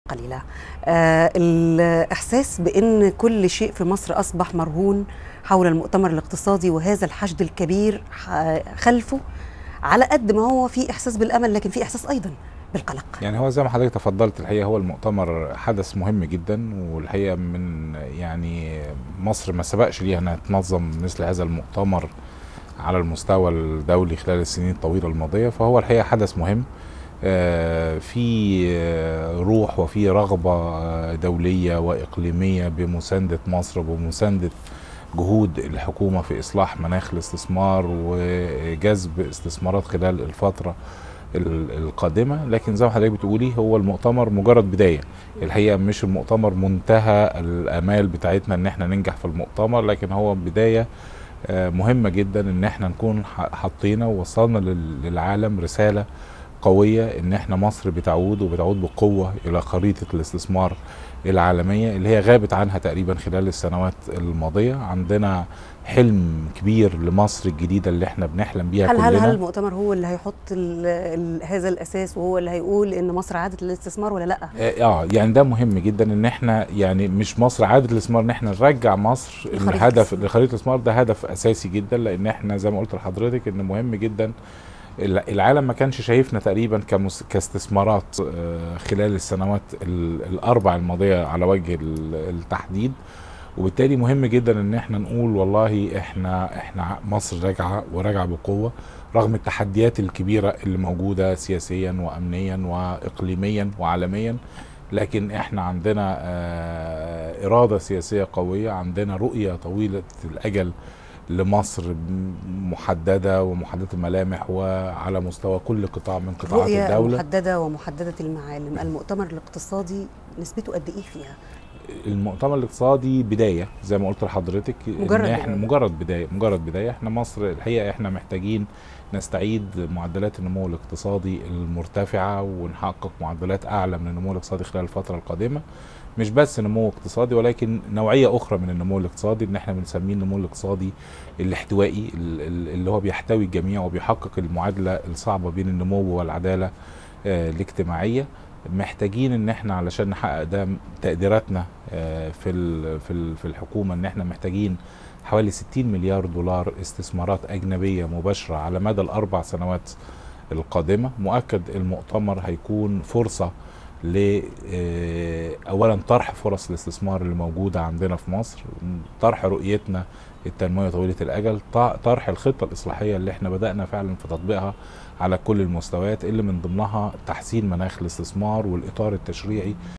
قليلة آه الإحساس بأن كل شيء في مصر أصبح مرهون حول المؤتمر الاقتصادي وهذا الحشد الكبير خلفه على قد ما هو في إحساس بالأمل لكن في إحساس أيضا بالقلق يعني هو زي ما حضرتك تفضلت الحقيقه هو المؤتمر حدث مهم جدا والحقيقه من يعني مصر ما سبقش ليها انها تنظم مثل هذا المؤتمر على المستوى الدولي خلال السنين الطويله الماضيه فهو الحقيقه حدث مهم في روح وفي رغبه دوليه واقليميه بمسانده مصر وبمسانده جهود الحكومه في اصلاح مناخ الاستثمار وجذب استثمارات خلال الفتره القادمه لكن زي ما حضرتك بتقولي هو المؤتمر مجرد بدايه الحقيقه مش المؤتمر منتهى الامال بتاعتنا ان احنا ننجح في المؤتمر لكن هو بدايه مهمه جدا ان احنا نكون حطينا ووصلنا للعالم رساله قويه ان احنا مصر بتعود وبتعود بقوه الى خريطه الاستثمار العالميه اللي هي غابت عنها تقريبا خلال السنوات الماضيه عندنا حلم كبير لمصر الجديده اللي احنا بنحلم بيها هل كلنا هل هل المؤتمر هو اللي هيحط ال ال هذا الاساس وهو اللي هيقول ان مصر عادت للاستثمار ولا لا؟ اه يعني ده مهم جدا ان احنا يعني مش مصر عادت للاستثمار ان احنا نرجع مصر الهدف لخريطه الاستثمار ده هدف اساسي جدا لان احنا زي ما قلت لحضرتك ان مهم جدا العالم ما كانش شايفنا تقريبا كمس... كاستثمارات خلال السنوات الاربع الماضيه على وجه التحديد وبالتالي مهم جدا ان احنا نقول والله احنا احنا مصر راجعه وراجعه بقوه رغم التحديات الكبيره اللي موجوده سياسيا وامنيا واقليميا وعالميا لكن احنا عندنا اراده سياسيه قويه عندنا رؤيه طويله الاجل لمصر محدده ومحدده الملامح وعلى مستوى كل قطاع من قطاعات رؤية الدوله محدده ومحدده المعالم المؤتمر الاقتصادي نسبته قد ايه فيها المؤتمر الاقتصادي بدايه زي ما قلت لحضرتك مجرد إن احنا مجرد بدايه مجرد بدايه احنا مصر الحقيقه احنا محتاجين نستعيد معدلات النمو الاقتصادي المرتفعه ونحقق معدلات اعلى من النمو الاقتصادي خلال الفتره القادمه مش بس نمو اقتصادي ولكن نوعيه اخرى من النمو الاقتصادي ان احنا بنسميه النمو الاقتصادي الاحتوائي اللي هو بيحتوي الجميع وبيحقق المعادله الصعبه بين النمو والعداله الاجتماعيه محتاجين ان احنا علشان نحقق ده تقديراتنا في في في الحكومه ان احنا محتاجين حوالي 60 مليار دولار استثمارات اجنبيه مباشره على مدى الاربع سنوات القادمه مؤكد المؤتمر هيكون فرصه ل اولا طرح فرص الاستثمار اللي موجوده عندنا في مصر طرح رؤيتنا التنمويه طويله الاجل طرح الخطه الاصلاحيه اللي احنا بدانا فعلا في تطبيقها على كل المستويات اللي من ضمنها تحسين مناخ الاستثمار والاطار التشريعي